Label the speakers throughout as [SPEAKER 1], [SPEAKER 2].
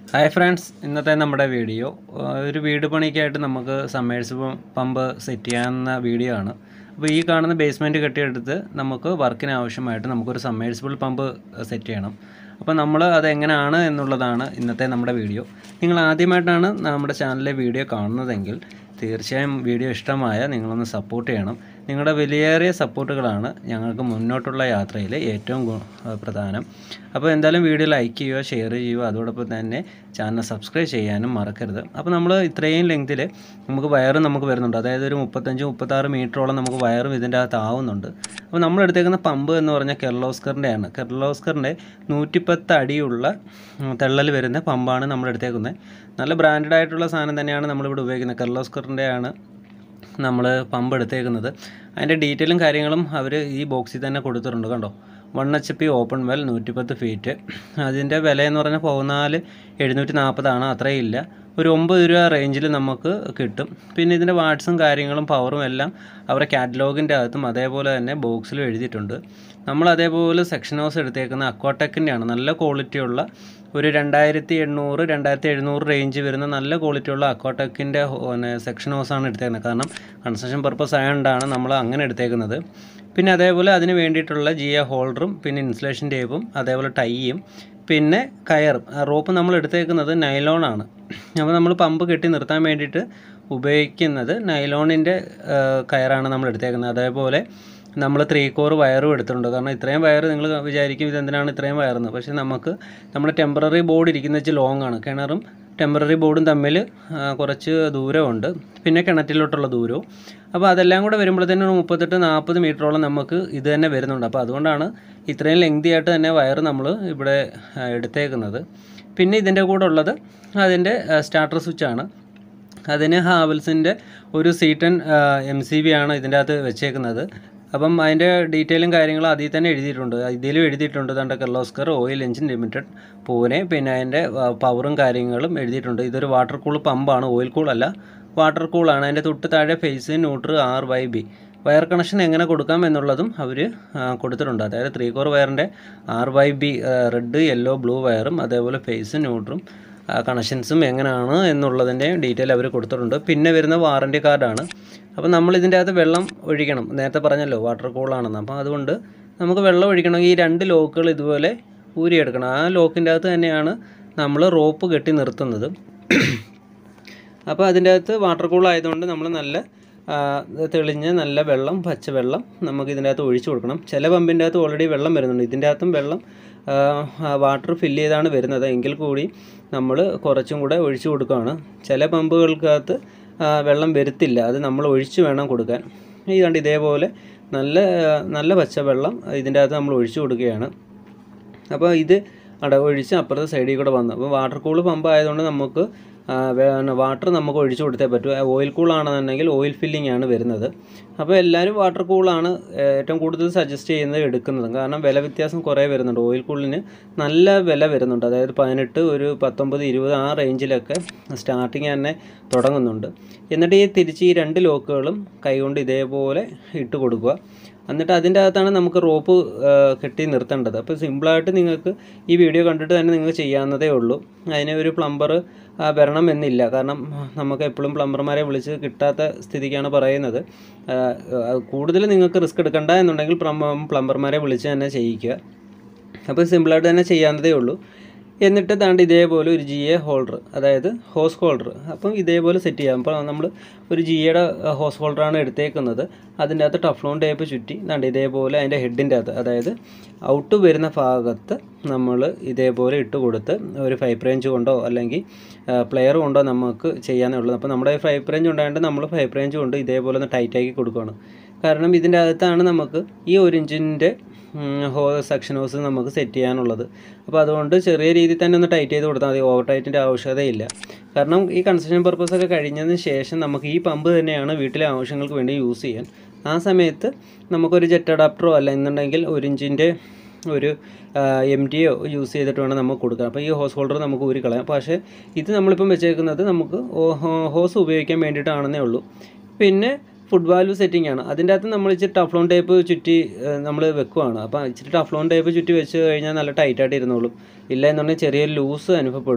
[SPEAKER 1] hi friends ഇന്നത്തെ നമ്മുടെ video ആ, ഒരു വീട് പണിക്കായിട്ട് നമുക്ക് സമ്മേഴ്സ് പമ്പ് സെറ്റ് ചെയ്യാവുന്ന വീഡിയോ ആണ് അപ്പോൾ ഈ കാണുന്ന ബേസ്മെൻറ്റ് കെട്ടിയെടുത്ത് നമുക്ക് വർക്കിന് ആവശ്യമായിട്ട് നമുക്കൊരു സമ്മേഴ്സിബിൾ പമ്പ് സെറ്റ് ചെയ്യണം അപ്പോൾ നമ്മൾ അതെങ്ങനെയാണ് എന്നുള്ളതാണ് ഇന്നത്തെ നമ്മുടെ വീഡിയോ നിങ്ങൾ ആദ്യമായിട്ടാണ് നമ്മുടെ ചാനലിലെ വീഡിയോ കാണുന്നതെങ്കിൽ തീർച്ചയായും വീഡിയോ ഇഷ്ടമായ നിങ്ങളൊന്ന് സപ്പോർട്ട് ചെയ്യണം നിങ്ങളുടെ വിലയേറിയ സപ്പോർട്ടുകളാണ് ഞങ്ങൾക്ക് മുന്നോട്ടുള്ള യാത്രയിൽ ഏറ്റവും ഗു- ആ, പ്രധാനം അപ്പോൾ എന്തായാലും വീഡിയോ ലൈക്ക് ചെയ്യുക ഷെയർ ചെയ്യുക അതോടൊപ്പം തന്നെ ചാനൽ സബ്സ്ക്രൈബ് ചെയ്യാനും മറക്കരുത് അപ്പോൾ നമ്മൾ ഇത്രയും ലെങ്തിൽ നമുക്ക് വയറും നമുക്ക് വരുന്നുണ്ട് അതായത് ഒരു മുപ്പത്തഞ്ച് മുപ്പത്താറ് മീറ്ററോളം നമുക്ക് വയറും ഇതിൻ്റെ അകത്ത് ആവുന്നുണ്ട് അപ്പോൾ നമ്മൾ എടുത്തേക്കുന്ന പമ്പ് എന്ന് പറഞ്ഞാൽ കെർലോസ്കറിൻ്റെയാണ് കെർലോസ്കറിൻ്റെ നൂറ്റിപ്പത്ത് അടിയുള്ള ഉം, തെള്ളൽ വരുന്ന പമ്പാണ് നമ്മൾ എടുത്തേക്കുന്നത് നല്ല ബ്രാൻഡഡ് ആയിട്ടുള്ള സാധനം തന്നെയാണ് നമ്മളിവിടെ ഉപയോഗിക്കുന്നത് കെർലോസ്കറിൻ്റെ ആണ് നമ്മൾ പമ്പ് എടുത്തേക്കുന്നത് അതിൻ്റെ ഡീറ്റെയിലും കാര്യങ്ങളും അവർ ഈ ബോക്സിൽ തന്നെ കൊടുത്തിട്ടുണ്ട് കണ്ടോ one H P open well നൂറ്റിപ്പത്ത് ഫീറ്റ് അതിൻ്റെ വില എന്ന് പറഞ്ഞാൽ പതിനാല് എഴുന്നൂറ്റി നാൽപ്പതാണ് അത്രയും ഇല്ല ഒരു ഒമ്പത് രൂപ റേഞ്ചിൽ നമുക്ക് കിട്ടും പിന്നെ ഇതിൻ്റെ വാട്സും കാര്യങ്ങളും പവറും എല്ലാം അവരുടെ കാറ്റലോഗിൻ്റെ അകത്തും അതേപോലെ തന്നെ ബോക്സിലും എഴുതിയിട്ടുണ്ട് നമ്മൾ അതേപോലെ സെക്ഷൻ ഹൗസ് എടുത്തേക്കുന്ന അക്വാടെക്കിൻ്റെയാണ് നല്ല ക്വാളിറ്റിയുള്ള ഒരു രണ്ടായിരത്തി എണ്ണൂറ് രണ്ടായിരത്തി എഴുന്നൂറ് റേഞ്ച് വരുന്ന നല്ല ക്വാളിറ്റിയുള്ള അക്വാടെക്കിൻ്റെ പിന്നെ സെക്ഷൻ ഹൗസാണ് എടുത്തേക്കുന്നത് കാരണം കൺസ്ട്രക്ഷൻ പർപ്പസ് ആയതുകൊണ്ടാണ് നമ്മൾ അങ്ങനെ എടുത്തേക്കുന്നത് പിന്നെ അതേപോലെ അതിന് വേണ്ടിയിട്ടുള്ള ജിയ ഹോൾഡറും പിന്നെ ഇൻസുലേഷൻ ടേപ്പും അതേപോലെ ടൈയും പിന്നെ കയറും ആ റോപ്പ് നമ്മൾ എടുത്തേക്കുന്നത് നൈലോണാണ് അപ്പോൾ നമ്മൾ പമ്പ് കെട്ടി നിർത്താൻ വേണ്ടിയിട്ട് ഉപയോഗിക്കുന്നത് നൈലോണിൻ്റെ കയറാണ് നമ്മൾ എടുത്തേക്കുന്നത് അതേപോലെ നമ്മൾ ത്രീ കോർ വയറും എടുത്തിട്ടുണ്ട് കാരണം ഇത്രയും വയർ നിങ്ങൾ വിചാരിക്കും ഇതെന്തിനാണ് ഇത്രയും വയറെന്ന് പക്ഷേ നമുക്ക് നമ്മുടെ ടെമ്പററി ബോർഡ് ഇരിക്കുന്ന വെച്ച് ലോങ് ആണ് കിണറും ടെമ്പററി ബോർഡും തമ്മിൽ ആ, കുറച്ച് ദൂരമുണ്ട് പിന്നെ കിണറ്റിലോട്ടുള്ള ദൂരവും അപ്പോൾ അതെല്ലാം കൂടെ വരുമ്പോഴത്തേനും ഒരു മുപ്പത്തെട്ട് നാൽപ്പത് മീറ്ററോളം നമുക്ക് ഇത് തന്നെ വരുന്നുണ്ട് അപ്പോൾ അതുകൊണ്ടാണ് ഇത്രയും ലെങ്തി ആയിട്ട് തന്നെ വയർ നമ്മൾ ഇവിടെ ആ, എടുത്തേക്കുന്നത് പിന്നെ ഇതിൻ്റെ കൂടെ ഉള്ളത് അതിൻ്റെ സ്റ്റാർട്ടർ സ്വിച്ചാണ് അതിന് ഹാവൽസിൻ്റെ ഒരു C ten M C B ആണ് ഇതിൻ്റെ അകത്ത് വെച്ചേക്കുന്നത് അപ്പം അതിൻ്റെ ഡീറ്റെയിലും കാര്യങ്ങളും അതിൽ തന്നെ എഴുതിയിട്ടുണ്ട് ഇതിലും എഴുതിയിട്ടുണ്ട് തൻ്റെ Kirloskar oil engine limited Pune പിന്നെ അതിൻ്റെ പവറും കാര്യങ്ങളും എഴുതിയിട്ടുണ്ട് ഇതൊരു വാട്ടർ കൂൾ പമ്പാണ് ഓയിൽ കൂൾ അല്ല വാട്ടർ കൂളാണ് അതിൻ്റെ തൊട്ട് താഴെ phase neutral R Y B wire connection എങ്ങനെ കൊടുക്കാം എന്നുള്ളതും അവർ കൊടുത്തിട്ടുണ്ട് അതായത് ത്രീ കോർ വയറിൻ്റെ R Y B red yellow blue വയറും അതേപോലെ ഫേസ് ന്യൂട്രും കണക്ഷൻസും എങ്ങനെയാണ് എന്നുള്ളതിൻ്റെ ഡീറ്റെയിൽ അവർ കൊടുത്തിട്ടുണ്ട് പിന്നെ വരുന്ന വാറൻറ്റി കാർഡാണ് അപ്പോൾ നമ്മൾ ഇതിൻ്റെ അകത്ത് വെള്ളം ഒഴിക്കണം നേരത്തെ പറഞ്ഞല്ലോ വാട്ടർ കൂളാണെന്ന് അപ്പോൾ അതുകൊണ്ട് നമുക്ക് വെള്ളം ഒഴിക്കണമെങ്കിൽ ഈ രണ്ട് ലോക്കുകൾ ഇതുപോലെ ഊരിയെടുക്കണം ആ ലോക്കിൻ്റെ അകത്ത് തന്നെയാണ് നമ്മൾ റോപ്പ് കെട്ടി നിർത്തുന്നത് അപ്പോൾ അതിൻ്റെ അകത്ത് വാട്ടർ കൂൾ ആയതുകൊണ്ട് നമ്മൾ നല്ല ആ, തെളിഞ്ഞ നല്ല വെള്ളം പച്ചവെള്ളം നമുക്ക് ഇതിൻ്റെ അകത്ത് ഒഴിച്ചു കൊടുക്കണം ചില പമ്പിൻ്റെ അകത്ത് ഓൾറെഡി വെള്ളം വരുന്നുണ്ട് ഇതിൻ്റെ അകത്തും വെള്ളം വാട്ടർ ഫില്ല് ചെയ്താണ് വരുന്നത് എങ്കിൽ കൂടി നമ്മൾ കുറച്ചും കൂടെ ഒഴിച്ചു കൊടുക്കുകയാണ് ചില പമ്പുകൾക്കകത്ത് ആ, വെള്ളം വരുത്തില്ല അത് നമ്മൾ ഒഴിച്ച് വേണം കൊടുക്കാൻ ഈ കണ്ട് ഇതേപോലെ നല്ല നല്ല പച്ചവെള്ളം ഇതിൻ്റെ അകത്ത് നമ്മൾ ഒഴിച്ചു കൊടുക്കുകയാണ് അപ്പോൾ ഇത് അട ഒഴിച്ച് അപ്പുറത്തെ സൈഡിൽ കൂടെ വന്നു അപ്പോൾ വാട്ടർ കൂൾ പമ്പ് ആയതുകൊണ്ട് നമുക്ക് വാട്ടർ നമുക്ക് ഒഴിച്ചു കൊടുത്തേ പറ്റൂ ഓയിൽ കൂളാണെന്നുണ്ടെങ്കിൽ ഓയിൽ ഫില്ലിംഗ് ആണ് വരുന്നത് അപ്പോൾ എല്ലാവരും വാട്ടർ കൂളാണ് ഏറ്റവും കൂടുതൽ സജസ്റ്റ് ചെയ്യുന്നത് എടുക്കുന്നത് കാരണം വില വ്യത്യാസം കുറേ വരുന്നുണ്ട് ഓയിൽ കൂളിന് നല്ല വില വരുന്നുണ്ട് അതായത് പതിനെട്ട് ഒരു പത്തൊമ്പത് ഇരുപത് ആ റേഞ്ചിലൊക്കെ സ്റ്റാർട്ടിങ് തന്നെ തുടങ്ങുന്നുണ്ട് എന്നിട്ട് ഈ തിരിച്ച് ഈ രണ്ട് ലോക്കുകളും കൈകൊണ്ട് ഇതേപോലെ ഇട്ട് കൊടുക്കുക എന്നിട്ട് അതിൻ്റെ അകത്താണ് നമുക്ക് റോപ്പ് ആ, കെട്ടി നിർത്തേണ്ടത് അപ്പോൾ സിമ്പിളായിട്ട് നിങ്ങൾക്ക് ഈ വീഡിയോ കണ്ടിട്ട് തന്നെ നിങ്ങൾക്ക് ചെയ്യാവുന്നതേ ഉള്ളൂ അതിന് ഒരു പ്ലംബർ വരണം എന്നില്ല കാരണം നമുക്ക് എപ്പോഴും പ്ലംബർമാരെ വിളിച്ച് കിട്ടാത്ത സ്ഥിതിക്കാണ് പറയുന്നത് ആ, ആ, കൂടുതൽ നിങ്ങൾക്ക് റിസ്ക് എടുക്കണ്ട എന്നുണ്ടെങ്കിൽ പ്ലംബർമാരെ വിളിച്ച് തന്നെ ചെയ്യിക്കുക അപ്പോൾ സിമ്പിളായിട്ട് തന്നെ ചെയ്യാവുന്നതേ ഉള്ളൂ എന്നിട്ട് താണ്ട് ഇതേപോലെ ഒരു ജി എ ഹോൾഡർ അതായത് ഹോസ് ഹോൾഡർ അപ്പം ഇതേപോലെ സെറ്റ് ചെയ്യാം അപ്പോൾ നമ്മൾ ഒരു ജി എയുടെ ഹോസ് ഹോൾഡറാണ് എടുത്തേക്കുന്നത് അതിൻ്റെ അകത്ത് ടഫ്ലോൺ ടേപ്പ് ചുറ്റി താണ്ട് ഇതേപോലെ അതിൻ്റെ ഹെഡിൻ്റെ അകത്ത് അതായത് ഔട്ട് വരുന്ന ഭാഗത്ത് നമ്മൾ ഇതേപോലെ ഇട്ട് കൊടുത്ത് ഒരു ഫൈവ് റേഞ്ച് കൊണ്ടോ അല്ലെങ്കിൽ പ്ലെയർ കൊണ്ടോ നമുക്ക് ചെയ്യാനേ ഉള്ളൂ അപ്പോൾ നമ്മുടെ ഫൈവ് റേഞ്ച് ഉണ്ടായതുകൊണ്ട് നമ്മൾ ഫൈവ് റേഞ്ച് കൊണ്ട് ഇതേപോലെ ഒന്ന് ടൈറ്റാക്കി കൊടുക്കുകയാണ് കാരണം ഇതിൻ്റെ അകത്താണ് നമുക്ക് ഈ ഒരു ഇഞ്ചിൻ്റെ ഹോ സെക്ഷൻ ഹോസ് നമുക്ക് സെറ്റ് ചെയ്യാനുള്ളത് അപ്പോൾ അതുകൊണ്ട് ചെറിയ രീതിയിൽ തന്നെ ഒന്ന് ടൈറ്റ് ചെയ്ത് കൊടുത്താൽ മതി ഓവർ ടൈറ്റിൻ്റെ ആവശ്യകതയില്ല കാരണം ഈ കൺസ്ട്രക്ഷൻ പർപ്പസ് ഒക്കെ കഴിഞ്ഞതിന് ശേഷം നമുക്ക് ഈ പമ്പ് തന്നെയാണ് വീട്ടിലെ ആവശ്യങ്ങൾക്ക് വേണ്ടി യൂസ് ചെയ്യാൻ ആ സമയത്ത് നമുക്കൊരു ജെറ്റ് അഡാപ്റ്ററോ അല്ല എന്നുണ്ടെങ്കിൽ ഒരു ഇഞ്ചിൻ്റെ ഒരു എം ടിയോ യൂസ് ചെയ്തിട്ട് വേണം നമുക്ക് കൊടുക്കാൻ അപ്പോൾ ഈ ഹോസ് ഹോൾഡർ നമുക്ക് ഊരി കളയാം പക്ഷേ ഇത് നമ്മളിപ്പം വെച്ചേക്കുന്നത് നമുക്ക് ഹോസ് ഉപയോഗിക്കാൻ വേണ്ടിയിട്ടാണെന്നേ ഉള്ളൂ പിന്നെ ഫുഡ് വാൽവ് സെറ്റിംഗ് ആണ് അതിൻ്റെ അകത്ത് നമ്മൾ ഇച്ചിരി ടഫ്ലോൺ ടേപ്പ് ചുറ്റി നമ്മൾ വെക്കുവാണ് അപ്പോൾ ഇച്ചിരി ടഫ്ലോൺ ടേപ്പ് ചുറ്റി വെച്ച് കഴിഞ്ഞാൽ നല്ല ടൈറ്റായിട്ട് ഇരുന്നോളും ഇല്ല എന്നുണ്ടെങ്കിൽ ചെറിയ ലൂസ് അനുഭവപ്പെടും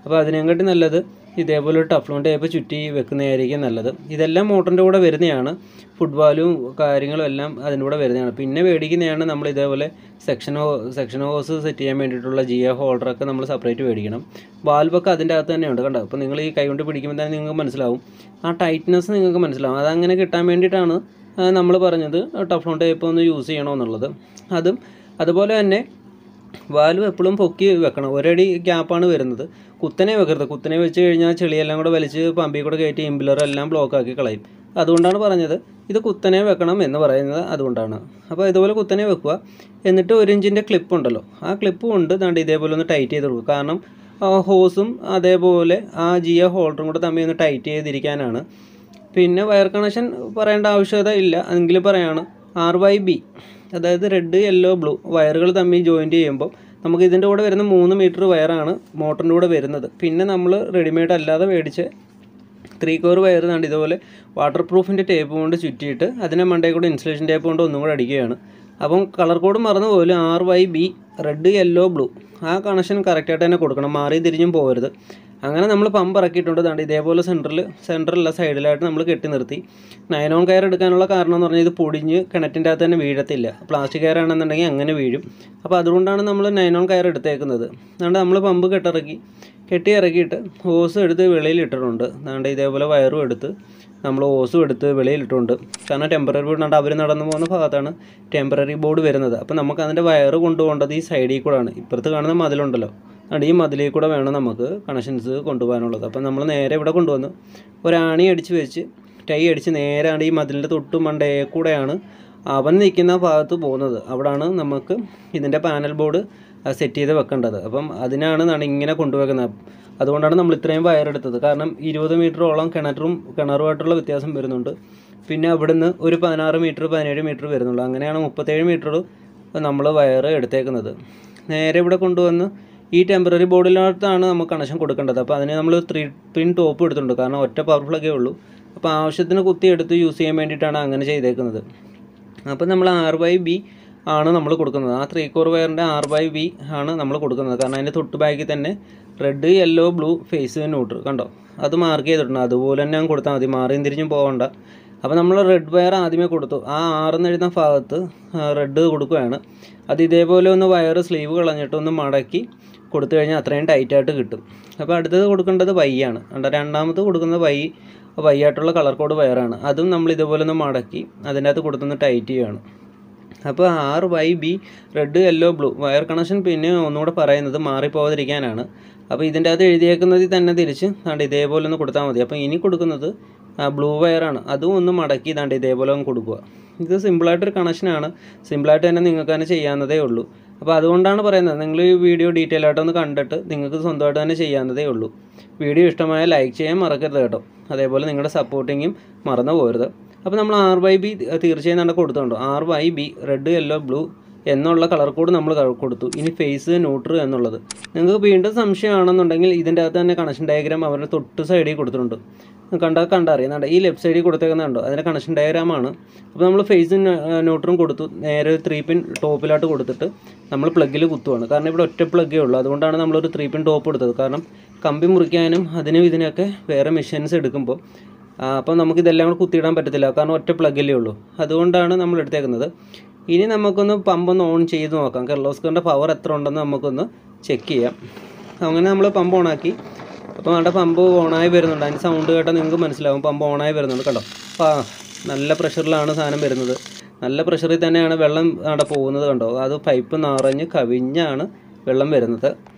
[SPEAKER 1] അപ്പോൾ അതിനെക്കാട്ടി നല്ലത് ഇതേപോലെ ഒരു ടഫ്ലോൺ ടേപ്പ് ചുറ്റി വെക്കുന്നതായിരിക്കും നല്ലത് ഇതെല്ലാം മോട്ടറിൻ്റെ കൂടെ വരുന്നതാണ് ഫുട്ബോളും കാര്യങ്ങളും എല്ലാം അതിൻ്റെ കൂടെ വരുന്നതാണ് പിന്നെ മേടിക്കുന്നതാണ് നമ്മൾ ഇതേപോലെ സെക്ഷൻ ഹോ സെക്ഷൻ ഹോസ് സെറ്റ് ചെയ്യാൻ വേണ്ടിയിട്ടുള്ള ജി എ ഹോൾഡറൊക്കെ നമ്മൾ സെപ്പറേറ്റ് മേടിക്കണം വാൽവൊക്കെ അതിൻ്റെ അകത്ത് തന്നെയുണ്ട് കണ്ടോ അപ്പോൾ നിങ്ങൾ ഈ കൈ കൊണ്ട് പിടിക്കുമ്പോൾ തന്നെ നിങ്ങൾക്ക് മനസ്സിലാവും ആ ടൈറ്റ്നെസ് നിങ്ങൾക്ക് മനസ്സിലാവും അതങ്ങനെ കിട്ടാൻ വേണ്ടിയിട്ടാണ് നമ്മൾ പറഞ്ഞത് ടഫ്ലോൺ ടേപ്പ് ഒന്ന് യൂസ് ചെയ്യണമെന്നുള്ളത് അതും അതുപോലെ തന്നെ വാൽവ് എപ്പോഴും പൊക്കി വെക്കണം ഒരടി ഗ്യാപ്പാണ് വരുന്നത് കുത്തനെ വെക്കരുത് കുത്തനെ വെച്ച് കഴിഞ്ഞാൽ ചെളിയെല്ലാം കൂടെ വലിച്ച് പമ്പിൽ കൂടെ കയറ്റി ഇമ്പിലർ എല്ലാം ബ്ലോക്ക് ആക്കി കളയും അതുകൊണ്ടാണ് പറഞ്ഞത് ഇത് കുത്തനെ വെക്കണം എന്ന് പറയുന്നത് അതുകൊണ്ടാണ് അപ്പോൾ ഇതുപോലെ കുത്തനെ വെക്കുക എന്നിട്ട് ഒരു ഇഞ്ചിൻ്റെ ക്ലിപ്പ് ഉണ്ടല്ലോ ആ ക്ലിപ്പ് കൊണ്ട് ദാണ്ട് ഇതേപോലെ ഒന്ന് ടൈറ്റ് ചെയ്ത് കൊടുക്കുക കാരണം ഹോസും അതേപോലെ ആ ജിയ ഹോൾഡറും കൂടെ തമ്മിൽ ഒന്ന് ടൈറ്റ് ചെയ്തിരിക്കാനാണ് പിന്നെ വയർ കണക്ഷൻ പറയേണ്ട ആവശ്യകത ഇല്ല എങ്കിലും പറയാണ് ആർ വൈ ബി അതായത് റെഡ് യെല്ലോ ബ്ലൂ വയറുകൾ തമ്മിൽ ജോയിൻറ്റ് ചെയ്യുമ്പോൾ നമുക്ക് ഇതിൻ്റെ കൂടെ വരുന്ന മൂന്ന് മീറ്റർ വയറാണ് മോട്ടറിൻ്റെ കൂടെ വരുന്നത് പിന്നെ നമ്മൾ റെഡിമെയ്ഡ് അല്ലാതെ മേടിച്ച് ത്രീ കോർ വയർ കണ്ട് ഇതുപോലെ വാട്ടർ പ്രൂഫിൻ്റെ ടേപ്പ് കൊണ്ട് ചുറ്റിയിട്ട് അതിനെ മണ്ടേ കൂടെ ഇൻസുലേഷൻ ടേപ്പ് കൊണ്ട് ഒന്നും കൂടെ അടിക്കുകയാണ് അപ്പം കളർ കോഡ് മറന്നു പോലും R Y B red yellow blue ആ കണക്ഷൻ കറക്റ്റായിട്ട് തന്നെ കൊടുക്കണം മാറി തിരിഞ്ഞും പോകരുത് അങ്ങനെ നമ്മൾ പമ്പ് ഇറക്കിയിട്ടുണ്ട് ദാണ്ട് ഇതേപോലെ സെൻറ്ററിൽ സെൻറ്ററിലുള്ള സൈഡിലായിട്ട് നമ്മൾ കെട്ടി നിർത്തി നയൻ ഓൺ കയർ എടുക്കാനുള്ള കാരണം എന്ന് പറഞ്ഞാൽ ഇത് പൊടിഞ്ഞ് കിണറ്റിൻ്റെ അകത്ത് തന്നെ വീഴത്തില്ല പ്ലാസ്റ്റിക് കയർ ആണെന്നുണ്ടെങ്കിൽ അങ്ങനെ വീഴും അപ്പോൾ അതുകൊണ്ടാണ് നമ്മൾ നയൻ ഓൺ കയർ എടുത്തേക്കുന്നത് അതുകൊണ്ട് നമ്മൾ പമ്പ് കെട്ടിറക്കി കെട്ടി ഇറക്കിയിട്ട് ഹോസ് എടുത്ത് വെളിയിൽ ഇട്ടിട്ടുണ്ട് അതുകൊണ്ട് ഇതേപോലെ വയറും എടുത്ത് നമ്മൾ ഹോസും എടുത്ത് വെളിയിലിട്ടുണ്ട് കാരണം ടെമ്പററി ബോർഡ് ഉണ്ട് അവർ നടന്നു പോകുന്ന ഭാഗത്താണ് ടെമ്പററി ബോർഡ് വരുന്നത് അപ്പോൾ നമുക്ക് അതിൻ്റെ വയറ് കൊണ്ടുപോകേണ്ടത് ഈ സൈഡിൽ കൂടെയാണ് ഇപ്പുറത്ത് കാണുന്ന മതിലുണ്ടല്ലോ അതുകൊണ്ട് ഈ മതിലിൽ കൂടെ വേണം നമുക്ക് കണക്ഷൻസ് കൊണ്ടുപോകാനുള്ളത് അപ്പോൾ നമ്മൾ നേരെ ഇവിടെ കൊണ്ടുവന്ന് ഒരാണി അടിച്ച് വെച്ച് ടൈ അടിച്ച് നേരെയാണ് ഈ മതിലിൻ്റെ തൊട്ട് മണ്ടേ കൂടെയാണ് അവൻ നിൽക്കുന്ന ഭാഗത്ത് പോകുന്നത് അവിടാണ് നമുക്ക് ഇതിൻ്റെ പാനൽ ബോർഡ് സെറ്റ് ചെയ്ത് വെക്കേണ്ടത് അപ്പം അതിനാണ് നാണ് ഇങ്ങനെ കൊണ്ടുവെക്കുന്നത് അതുകൊണ്ടാണ് നമ്മൾ ഇത്രയും വയർ എടുത്തത് കാരണം ഇരുപത് മീറ്ററോളം കിണറും കിണറുമായിട്ടുള്ള വ്യത്യാസം വരുന്നുണ്ട് പിന്നെ അവിടുന്ന് ഒരു പതിനാറ് മീറ്റർ പതിനേഴ് മീറ്റർ വരുന്നുള്ളൂ അങ്ങനെയാണ് മുപ്പത്തേഴ് മീറ്റർ നമ്മൾ വയർ എടുത്തേക്കുന്നത് നേരെ ഇവിടെ കൊണ്ടുവന്ന് ഈ ടെമ്പററി ബോർഡിനകത്താണ് നമുക്ക് കണക്ഷൻ കൊടുക്കേണ്ടത് അപ്പോൾ അതിന് നമ്മൾ ത്രീ പിൻ ടോപ്പ് എടുത്തിട്ടുണ്ട് കാരണം ഒറ്റ പവർ പ്ലഗേ ഉള്ളൂ അപ്പോൾ ആവശ്യത്തിന് കുത്തി എടുത്ത് യൂസ് ചെയ്യാൻ വേണ്ടിയിട്ടാണ് അങ്ങനെ ചെയ്തേക്കുന്നത് അപ്പോൾ നമ്മൾ ആർ ബൈ ബി ആണ് നമ്മൾ കൊടുക്കുന്നത് ആ ത്രീ കോർ വയറിൻ്റെ ആർ ബൈ ബി ആണ് നമ്മൾ കൊടുക്കുന്നത് കാരണം അതിൻ്റെ തൊട്ട് ബാക്കിൽ തന്നെ red yellow blue phase neutral കണ്ടോ അത് മാർക്ക് ചെയ്തിട്ടുണ്ട് അതുപോലെ തന്നെ അങ്ങ് കൊടുത്താൽ മതി മാറിയും തിരിഞ്ഞും പോകണ്ട അപ്പോൾ നമ്മൾ റെഡ് വയർ ആദ്യമേ കൊടുത്തു ആ ആറെന്ന് എഴുതുന്ന ഭാഗത്ത് റെഡ് കൊടുക്കുകയാണ് അത് ഇതേപോലെ ഒന്ന് വയർ സ്ലീവ് കളഞ്ഞിട്ട് ഒന്ന് മടക്കി കൊടുത്തു കഴിഞ്ഞാൽ അത്രയും ടൈറ്റായിട്ട് കിട്ടും അപ്പോൾ അടുത്തത് കൊടുക്കേണ്ടത് വൈയാണ് കണ്ടോ രണ്ടാമത് കൊടുക്കുന്നത് വൈ വൈയായിട്ടുള്ള കളർ കോഡ് വയറാണ് അതും നമ്മൾ ഇതുപോലെ ഒന്ന് മടക്കി അതിൻ്റെ അകത്ത് കൊടുത്തൊന്ന് ടൈറ്റ് ചെയ്യുകയാണ് അപ്പോൾ R Y B red yellow blue wire connection പിന്നെ ഒന്നുകൂടെ പറയുന്നത് മാറിപ്പോകാതിരിക്കാനാണ് അപ്പോൾ ഇതിൻ്റെ അകത്ത് എഴുതിയേക്കുന്നതിൽ തന്നെ തിരിച്ച് ദാണ്ട് ഇതേപോലെ ഒന്ന് കൊടുത്താൽ മതി അപ്പോൾ ഇനി കൊടുക്കുന്നത് ബ്ലൂ വയറാണ് അതും ഒന്ന് മടക്കി ദാണ്ട് ഇതേപോലെ ഒന്ന് കൊടുക്കുക ഇത് സിമ്പിളായിട്ടൊരു കണക്ഷനാണ് സിമ്പിളായിട്ട് തന്നെ നിങ്ങൾക്ക് തന്നെ ചെയ്യാവുന്നതേ ഉള്ളൂ അപ്പോൾ അതുകൊണ്ടാണ് പറയുന്നത് നിങ്ങൾ ഈ വീഡിയോ ഡീറ്റെയിൽ ആയിട്ടൊന്ന് കണ്ടിട്ട് നിങ്ങൾക്ക് സ്വന്തമായിട്ട് തന്നെ ചെയ്യാവുന്നതേ ഉള്ളൂ വീഡിയോ ഇഷ്ടമായ ലൈക്ക് ചെയ്യാൻ മറക്കരുത് കേട്ടോ അതേപോലെ നിങ്ങളുടെ സപ്പോർട്ടിങ്ങും മറന്നു പോകരുത് അപ്പോൾ നമ്മൾ ആർ വൈ ബി തീർച്ചയായും തന്നെ കൊടുത്തുണ്ടോ R Y B red yellow blue എന്നുള്ള കളർ കോഡ് നമ്മൾ കൊടുത്തു ഇനി ഫേസ് ന്യൂട്രൽ എന്നുള്ളത് നിങ്ങൾക്ക് വീണ്ടും സംശയമാണെന്നുണ്ടെങ്കിൽ ഇതിൻ്റെ അകത്ത് തന്നെ കണക്ഷൻ ഡയഗ്രാം അവരുടെ തൊട്ട് സൈഡിൽ കൊടുത്തിട്ടുണ്ട് കണ്ടാൽ കണ്ടറിയുന്നുണ്ട് ഈ ലെഫ്റ്റ് സൈഡിൽ കൊടുത്തേക്കുന്നുണ്ടോ അതിൻ്റെ കണക്ഷൻ ഡയഗ്രാമാണ് അപ്പോൾ നമ്മൾ ഫേസ് ന്യൂട്രും കൊടുത്തു നേരെ ഒരു ത്രീ പിൻ ടോപ്പിലായിട്ട് കൊടുത്തിട്ട് നമ്മൾ പ്ലഗിൽ കുത്തുവാണ് കാരണം ഇവിടെ ഒറ്റ പ്ലഗേ ഉള്ളൂ അതുകൊണ്ടാണ് നമ്മളൊരു ത്രീ പിൻ ടോപ്പ് എടുത്തത് കാരണം കമ്പി മുറിക്കാനും അതിനും ഇതിനൊക്കെ വേറെ മെഷീൻസ് എടുക്കുമ്പോൾ അപ്പം നമുക്ക് ഇതെല്ലാം കൂടെ കുത്തിയിടാൻ പറ്റത്തില്ല കാരണം ഒറ്റ പ്ലഗല്ലേ ഉള്ളൂ അതുകൊണ്ടാണ് നമ്മൾ എടുത്തേക്കുന്നത് ഇനി നമുക്കൊന്ന് പമ്പൊന്ന് ഓൺ ചെയ്ത് നോക്കാം കെർലോസ്കറിൻ്റെ പവർ എത്ര ഉണ്ടെന്ന് നമുക്കൊന്ന് ചെക്ക് ചെയ്യാം അങ്ങനെ നമ്മൾ പമ്പ് ഓണാക്കി അപ്പോൾ നമ്മുടെ പമ്പ് ഓണായി വരുന്നുണ്ട് അതിൻ്റെ സൗണ്ട് കേട്ടാൽ നിങ്ങൾക്ക് മനസ്സിലാവും പമ്പ് ഓണായി വരുന്നുണ്ട് കണ്ടോ അപ്പോൾ നല്ല പ്രഷറിലാണ് സാധനം വരുന്നത് നല്ല പ്രഷറിൽ തന്നെയാണ് വെള്ളം അവിടെ പോകുന്നത് കണ്ടോ അത് പൈപ്പ് നിറഞ്ഞ് കവിഞ്ഞാണ് വെള്ളം വരുന്നത്